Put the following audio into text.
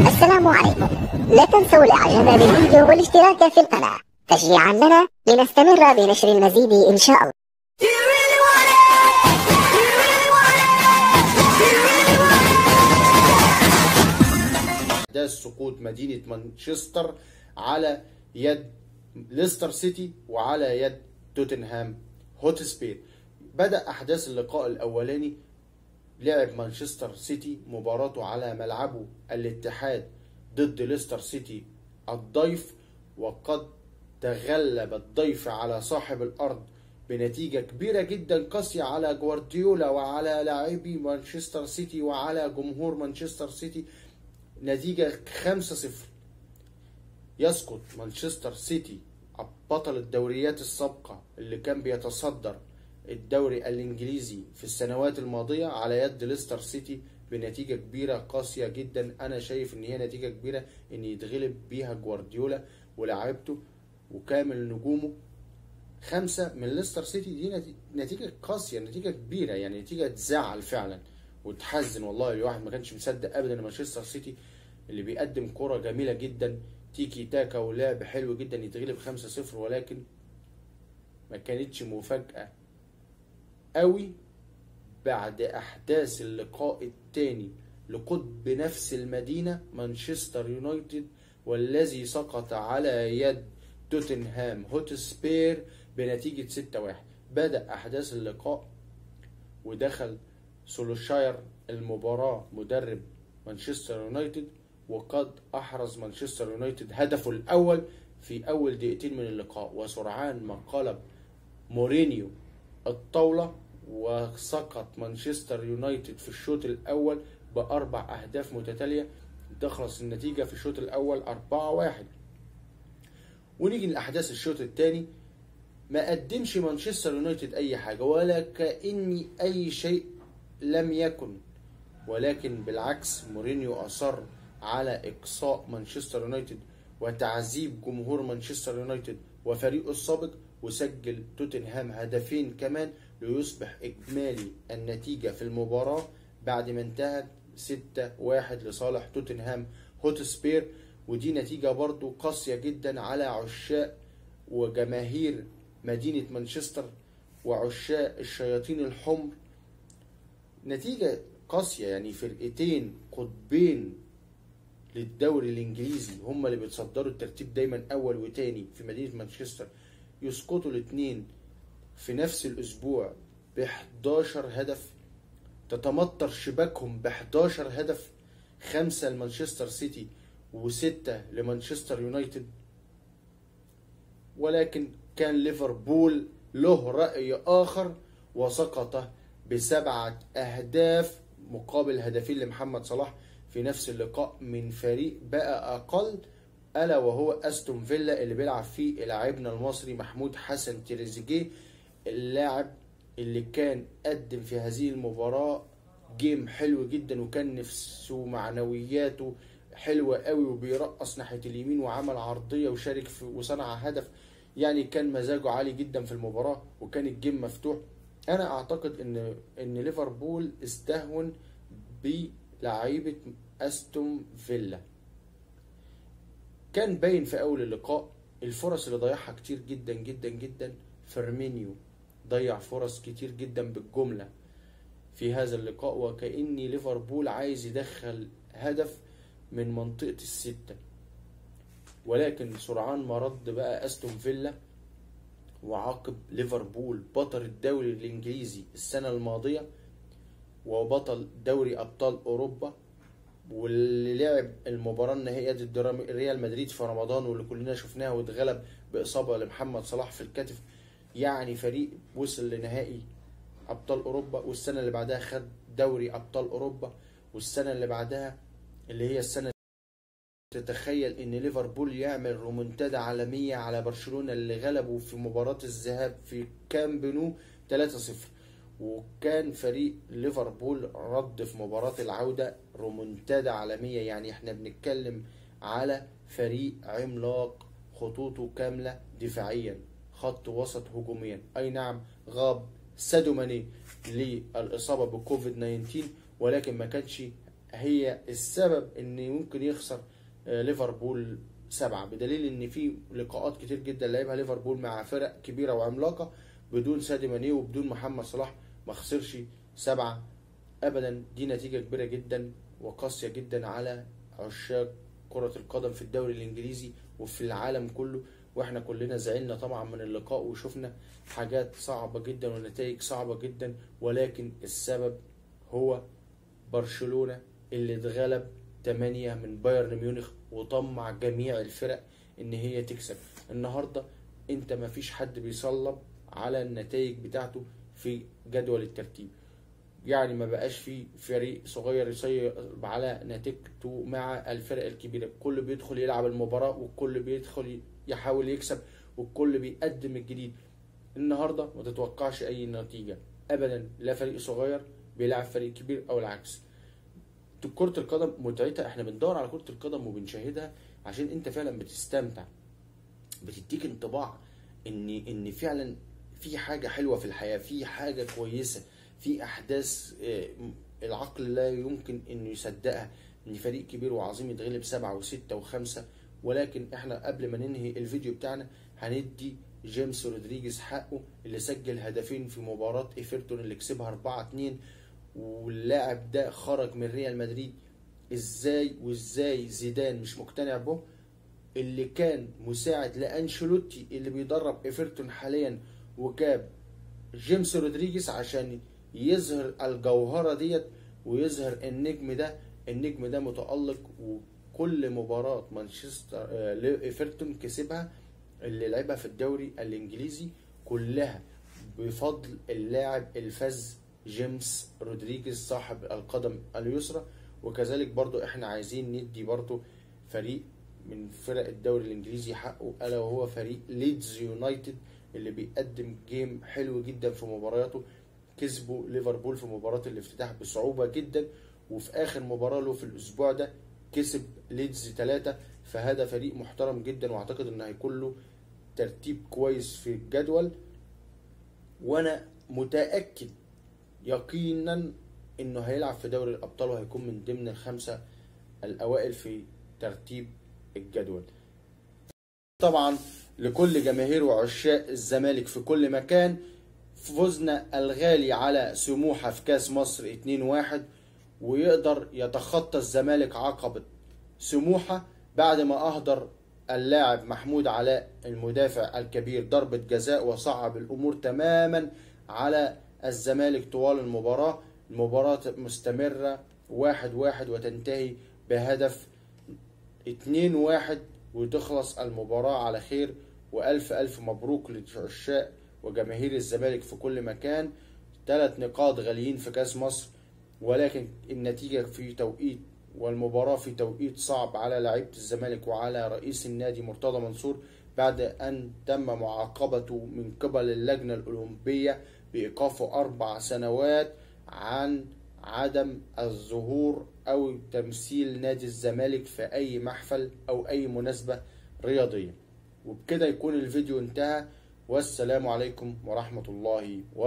السلام عليكم لا تنسوا الاعجاب بالفيديو والاشتراك في القناة تشجيعا لنا لنستمر بنشر المزيد ان شاء الله Do you really want it? Do you really want it? Do you really want it? احداث سقوط مدينه مانشستر على يد ليستر سيتي وعلى يد توتنهام هوتسبير بدا احداث اللقاء الاولاني لعب مانشستر سيتي مباراته على ملعبه الاتحاد ضد ليستر سيتي الضيف وقد تغلب الضيف على صاحب الارض بنتيجه كبيره جدا قاسيه على جوارديولا وعلى لاعبي مانشستر سيتي وعلى جمهور مانشستر سيتي نتيجة 5-0 يسقط مانشستر سيتي بطل الدوريات السابقة اللي كان بيتصدر الدوري الإنجليزي في السنوات الماضية على يد ليستر سيتي بنتيجة كبيرة قاسية جدا أنا شايف إن هي نتيجة كبيرة إن يتغلب بيها جوارديولا ولاعيبته وكامل نجومه خمسة من ليستر سيتي دي نتي- نتيجة قاسية نتيجة كبيرة يعني نتيجة تزعل فعلا وتحزن والله الواحد ما كانش مصدق ابدا ان مانشستر سيتي اللي بيقدم كرة جميلة جدا تيكي تاكا ولعب حلو جدا يتغلب 5-0 ولكن ما كانتش مفاجأة قوي بعد احداث اللقاء الثاني لقطب نفس المدينة مانشستر يونايتد والذي سقط على يد توتنهام هوتسبير بنتيجة 6-1 بدأ أحداث اللقاء ودخل سولوشاير المباراة مدرب مانشستر يونايتد وقد أحرز مانشستر يونايتد هدفه الأول في أول دقيقتين من اللقاء وسرعان ما قلب مورينيو الطاولة وسقط مانشستر يونايتد في الشوط الأول بأربع أهداف متتالية تخلص النتيجة في الشوط الأول 4-1 ونيجي لأحداث الشوط الثاني ما قدمش مانشستر يونايتد اي حاجه ولا كاني اي شيء لم يكن ولكن بالعكس مورينيو اصر على اقصاء مانشستر يونايتد وتعذيب جمهور مانشستر يونايتد وفريقه السابق وسجل توتنهام هدفين كمان ليصبح اجمالي النتيجه في المباراه بعد ما انتهت 6-1 لصالح توتنهام هوتسبير ودي نتيجه برضو قاسيه جدا على عشاق وجماهير مدينة مانشستر وعشاق الشياطين الحمر نتيجة قاسية يعني فرقتين قطبين للدوري الانجليزي هم اللي بيتصدروا الترتيب دايما اول وتاني في مدينة مانشستر يسقطوا الاتنين في نفس الاسبوع ب 11 هدف تتمطر شباكهم ب 11 هدف خمسة لمانشستر سيتي وستة لمانشستر يونايتد ولكن كان ليفربول له رأي آخر وسقط بسبعة أهداف مقابل هدفين لمحمد صلاح في نفس اللقاء من فريق بقى أقل ألا وهو أستون فيلا اللي بيلعب فيه لاعبنا المصري محمود حسن تريزيجيه اللاعب اللي كان قدم في هذه المباراة جيم حلو جدا وكان نفسه معنوياته حلوة قوي وبيرقص ناحية اليمين وعمل عرضية وشارك في وصنع هدف يعني كان مزاجه عالي جدا في المباراة وكان الجيم مفتوح انا اعتقد ان ان ليفربول استهون بلعيبة استون فيلا كان باين في اول اللقاء الفرص اللي ضيعها كتير جدا جدا جدا فيرمينيو ضيع فرص كتير جدا بالجملة في هذا اللقاء وكأن ليفربول عايز يدخل هدف من منطقة الستة ولكن سرعان ما رد بقى استون فيلا وعاقب ليفربول بطل الدوري الانجليزي السنه الماضيه وبطل دوري ابطال اوروبا واللي لعب المباراه النهائيه ضد رام- ريال مدريد في رمضان واللي كلنا شفناها واتغلب باصابه لمحمد صلاح في الكتف يعني فريق وصل لنهائي ابطال اوروبا والسنه اللي بعدها خد دوري ابطال اوروبا والسنه اللي بعدها اللي هي السنه تتخيل ان ليفربول يعمل رومنتادا عالمية على برشلونة اللي غلبوا في مباراة الذهاب في كامب نو 3-0 وكان فريق ليفربول رد في مباراة العودة رومنتادا عالمية يعني احنا بنتكلم على فريق عملاق خطوطه كاملة دفاعيا خط وسط هجوميا اي نعم غاب سادو ماني للإصابة بكوفيد 19 ولكن ما كانش هي السبب ان ممكن يخسر آه، ليفربول سبعة بدليل ان في لقاءات كتير جدا لعبها ليفربول مع فرق كبيرة وعملاقة بدون سادي ماني وبدون محمد صلاح ما خسرش سبعة ابدا دي نتيجة كبيرة جدا وقاسية جدا على عشاق كرة القدم في الدوري الانجليزي وفي العالم كله واحنا كلنا زعلنا طبعا من اللقاء وشفنا حاجات صعبة جدا ونتائج صعبة جدا ولكن السبب هو برشلونة اللي اتغلب 8 من بايرن ميونخ وطمع جميع الفرق ان هي تكسب النهارده انت ما فيش حد بيصلب على النتائج بتاعته في جدول الترتيب يعني ما بقاش في فريق صغير يصيب على نتيجته مع الفرق الكبيره الكل بيدخل يلعب المباراه والكل بيدخل يحاول يكسب والكل بيقدم الجديد النهارده ما تتوقعش اي نتيجه ابدا لا فريق صغير بيلعب فريق كبير او العكس كرة القدم متعتها احنا بندور على كرة القدم وبنشاهدها عشان انت فعلا بتستمتع بتديك انطباع ان ان فعلا في حاجة حلوة في الحياة في حاجة كويسة في احداث آه، العقل لا يمكن انه يصدقها ان فريق كبير وعظيم يتغلب سبعة وستة وخمسة ولكن احنا قبل ما ننهي الفيديو بتاعنا هندي جيمس رودريجيز حقه اللي سجل هدفين في مباراة ايفرتون اللي كسبها 4 2 واللاعب ده خرج من ريال مدريد ازاي وازاي زيدان مش مقتنع به اللي كان مساعد لانشيلوتي اللي بيدرب ايفرتون حاليا وجاب جيمس رودريجيز عشان يظهر الجوهرة ديت ويظهر النجم ده النجم ده متألق وكل مباراة مانشستر آه، ايفرتون كسبها اللي لعبها في الدوري الانجليزي كلها بفضل اللاعب الفذ جيمس رودريجيز صاحب القدم اليسرى وكذلك برضو احنا عايزين ندي برضو فريق من فرق الدوري الانجليزي حقه الا وهو فريق ليدز يونايتد اللي بيقدم جيم حلو جدا في مبارياته كسبوا ليفربول في مباراة الافتتاح بصعوبة جدا وفي اخر مباراة له في الاسبوع ده كسب ليدز ثلاثة فهذا فريق محترم جدا واعتقد انه هيكون له ترتيب كويس في الجدول وانا متاكد يقينا انه هيلعب في دوري الابطال وهيكون من ضمن الخمسه الاوائل في ترتيب الجدول طبعا لكل جماهير وعشاق الزمالك في كل مكان فوزنا الغالي على سموحة في كاس مصر 2-1 ويقدر يتخطى الزمالك عقبة سموحة بعد ما أهدر اللاعب محمود علاء المدافع الكبير ضربة جزاء وصعب الأمور تماما على الزمالك طوال المباراة المباراة مستمرة واحد واحد وتنتهي بهدف اتنين واحد وتخلص المباراة على خير وألف ألف مبروك للعشاق وجماهير الزمالك في كل مكان ثلاث نقاط غاليين في كاس مصر ولكن النتيجة في توقيت والمباراة في توقيت صعب على لعيبة الزمالك وعلى رئيس النادي مرتضى منصور بعد أن تم معاقبته من قبل اللجنة الأولمبية بإيقافه أربع سنوات عن عدم الظهور أو تمثيل نادي الزمالك في أي محفل أو أي مناسبة رياضية وبكده يكون الفيديو انتهى والسلام عليكم ورحمة الله وبركاته